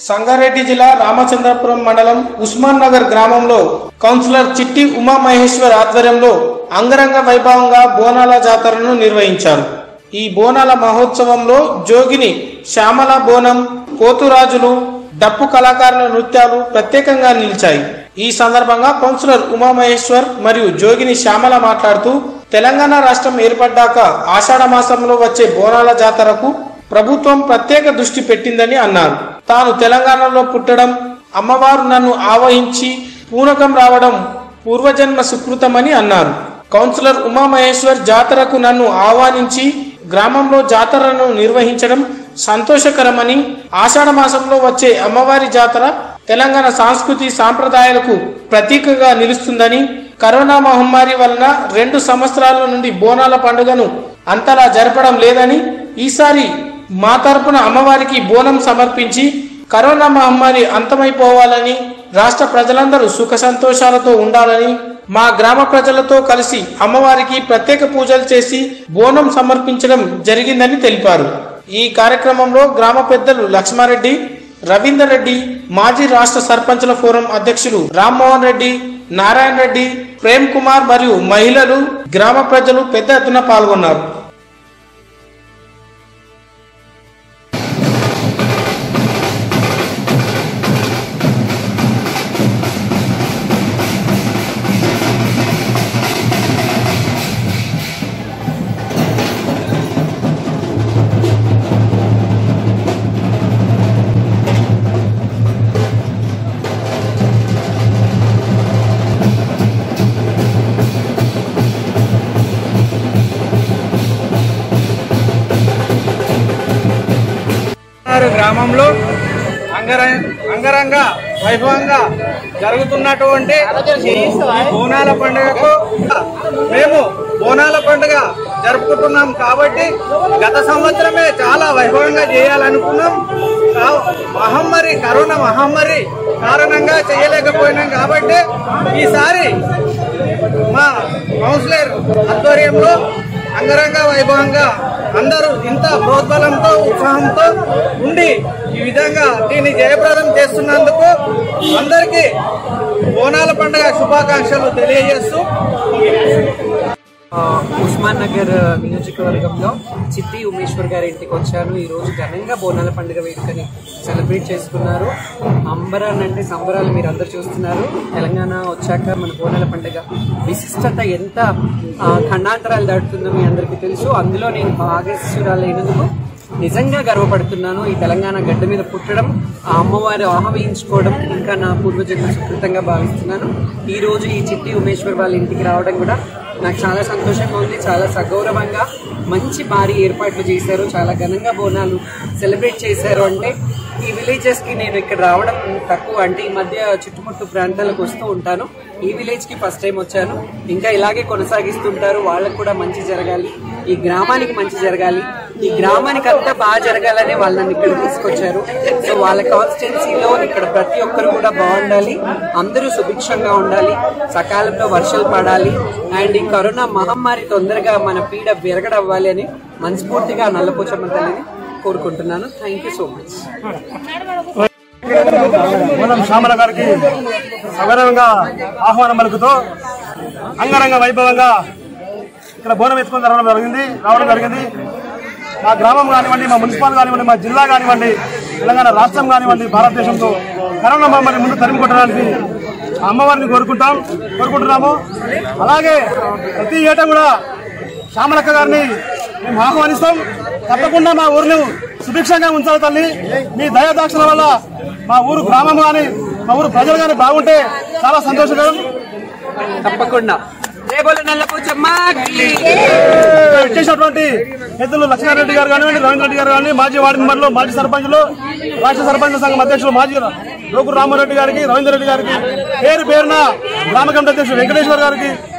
సంగారెడ్డి జిల్లా రామచంద్రపురం మండలం ఉస్మాన్ నగర్ గ్రామంలో కౌన్సిలర్ చిట్టి ఉమా మహేశ్వర్ ఆధ్వర్యంలో అంగరంగ వైభవంగా బోనాల జాతరను నిర్వహించారు ఈ బోనాల మహోత్సవంలో జోగిని శ్యామల బోనం పోతురాజులు డప్పు కళాకారుల నృత్యాలు ప్రత్యేకంగా నిలిచాయి ఈ సందర్భంగా కౌన్సిలర్ ఉమామహేశ్వర్ మరియు జోగిని శ్యామల మాట్లాడుతూ తెలంగాణ రాష్ట్రం ఏర్పడ్డాక ఆషాఢ మాసంలో వచ్చే బోనాల జాతరకు ప్రభుత్వం ప్రత్యేక దృష్టి పెట్టిందని అన్నారు తాను తెలంగాణలో పుట్టడం అమ్మవారు నన్ను ఆవహించి పూనకం రావడం పూర్వజన్మ సుకృతమని అన్నారు కౌన్సిలర్ ఉమామహేశ్వర్ జాతరకు నన్ను ఆహ్వానించి గ్రామంలో జాతరను నిర్వహించడం సంతోషకరమని ఆషాఢ మాసంలో వచ్చే అమ్మవారి జాతర తెలంగాణ సంస్కృతి సాంప్రదాయాలకు ప్రతీకగా నిలుస్తుందని కరోనా మహమ్మారి వలన రెండు సంవత్సరాల నుండి బోనాల పండుగను అంతలా జరపడం లేదని ఈసారి మా తరపున అమ్మవారికి బోనం సమర్పించి కరోనా మహమ్మారి అంతమైపోవాలని రాష్ట్ర ప్రజలందరూ సుఖ సంతోషాలతో ఉండాలని మా గ్రామ ప్రజలతో కలిసి అమ్మవారికి ప్రత్యేక పూజలు చేసి బోనం సమర్పించడం జరిగిందని తెలిపారు ఈ కార్యక్రమంలో గ్రామ పెద్దలు లక్ష్మారెడ్డి రవీందర్ రెడ్డి మాజీ రాష్ట్ర సర్పంచుల ఫోరం అధ్యక్షులు రామ్మోహన్ రెడ్డి నారాయణ రెడ్డి ప్రేమ్ కుమార్ మరియు మహిళలు గ్రామ ప్రజలు పెద్ద ఎత్తున పాల్గొన్నారు ఆరు గ్రామంలో అంగరంగ అంగరంగ వైభవంగా జరుగుతున్నటువంటి ఈ బోనాల పండుగకు మేము బోనాల పండుగ జరుపుకుంటున్నాం కాబట్టి గత సంవత్సరమే చాలా వైభవంగా చేయాలనుకున్నాం కా- మహమ్మారి కరోనా మహమ్మారి కారణంగా చేయలేకపోయినాం కాబట్టి ఈసారి మా కౌన్సిలర్ ఆధ్వర్యంలో అంగరంగ వైభవంగా అందరూ ఇంత ప్రోద్బలంతో ఉత్సాహంతో ఉండి ఈ విధంగా దీన్ని జయప్రదం చేస్తున్నందుకు అందరికీ బోనాల పండుగ శుభాకాంక్షలు తెలియజేస్తూ ఆ, ఉస్మాన్ నగర్ నియోజకవర్గంలో చిట్టి ఉమేశ్వర్ గారి ఇంటికి వచ్చాను ఈ రోజు ఘనంగా బోనాల పండుగ వేడుకని సెలబ్రేట్ చేసుకున్నారు అంబరాన్ అంటే సంబరాలు మీరు అందరు చూస్తున్నారు తెలంగాణ వచ్చాక మన బోనాల పండుగ విశిష్టత ఎంత ఆ, ఖండాంతరాలు దాటుతుందో మీ అందరికీ తెలుసు అందులో నేను భాగస్వరాలైనందుకు నిజంగా గర్వపడుతున్నాను ఈ తెలంగాణ గడ్డ మీద పుట్టడం ఆ అమ్మవారు ఆహ్వానించుకోవడం ఇంకా నా పూర్వజన్మ సుకృతంగా భావిస్తున్నాను ఈ రోజు ఈ చిట్టి ఉమేశ్వర్ వాళ్ళ ఇంటికి రావడం కూడా నాకు చాలా సంతోషంగా ఉంది చాలా సగౌరవంగా మంచి భారీ ఏర్పాట్లు చేశారు చాలా ఘనంగా బోనాలు సెలబ్రేట్ చేశారు అంటే ఈ విలేజెస్ కి నేను ఇక్కడ రావడం తక్కువ అంటే ఈ మధ్య చుట్టుముట్టు ప్రాంతాలకు వస్తూ ఉంటాను ఈ విలేజ్ కి ఫస్ట్ టైం వచ్చాను ఇంకా ఇలాగే కొనసాగిస్తుంటారు వాళ్ళకు కూడా మంచి జరగాలి ఈ గ్రామానికి మంచి జరగాలి ఈ గ్రామానికి అంతా బాగా జరగాలనే వాళ్ళు నన్ను ఇక్కడ తీసుకొచ్చారు సో వాళ్ళ కాన్స్టిట్యున్సీలో ఇక్కడ ప్రతి ఒక్కరు కూడా బాగుండాలి అందరూ సుభిక్షంగా ఉండాలి సకాలంలో వర్షాలు పడాలి అండ్ ఈ కరోనా మహమ్మారి తొందరగా మన పీడ విరగడవ్వాలి అని మనస్ఫూర్తిగా నల్లపోచమ్మ తల్లిని కోరుకుంటున్నాను థ్యాంక్ యూ సో మచ్ మూలం శ్యామల గారికి సగౌరవంగా ఆహ్వానం పలుకుతూ అంగరంగ వైభవంగా ఇక్కడ బోనం ఎత్తుకొని రావడం జరిగింది రావడం జరిగింది మా గ్రామం కానివ్వండి మా మున్సిపల్ కానివ్వండి మా జిల్లా కానివ్వండి తెలంగాణ రాష్ట్రం కానివ్వండి భారతదేశంలో కరోనా మహమ్మారి ముందు తరిమి కొట్టడానికి ఆ అమ్మవారిని కోరుకుంటాం కోరుకుంటున్నాము అలాగే ప్రతి ఏటా కూడా శ్యామలక్క గారిని మేము ఆహ్వానిస్తాం తప్పకుండా మా ఊరిని సుభిక్షంగా ఉంచాలి తల్లి మీ దయాదాక్షల వల్ల మా ఊరు గ్రామం కానీ మా ఊరు ప్రజలు కానీ బాగుంటే చాలా సంతోషకరం తప్పకుండా రేపటి నల్లపోచమ్మకి ఇక్కడ ఇచ్చేసినటువంటి పెద్దలు లక్ష్మారెడ్డి గారు కానివ్వండి రవీంద్ర రెడ్డి గారు కానీ మాజీ వార్డు మెంబర్లు మాజీ సర్పంచులు రాష్ట్ర సర్పంచ్ సంఘం అధ్యక్షులు మాజీ రోగురు రామారెడ్డి గారికి రవీంద్ర రెడ్డి గారికి పేరు పేరున గ్రామ కమిటీ అధ్యక్షులు వెంకటేశ్వర్ గారికి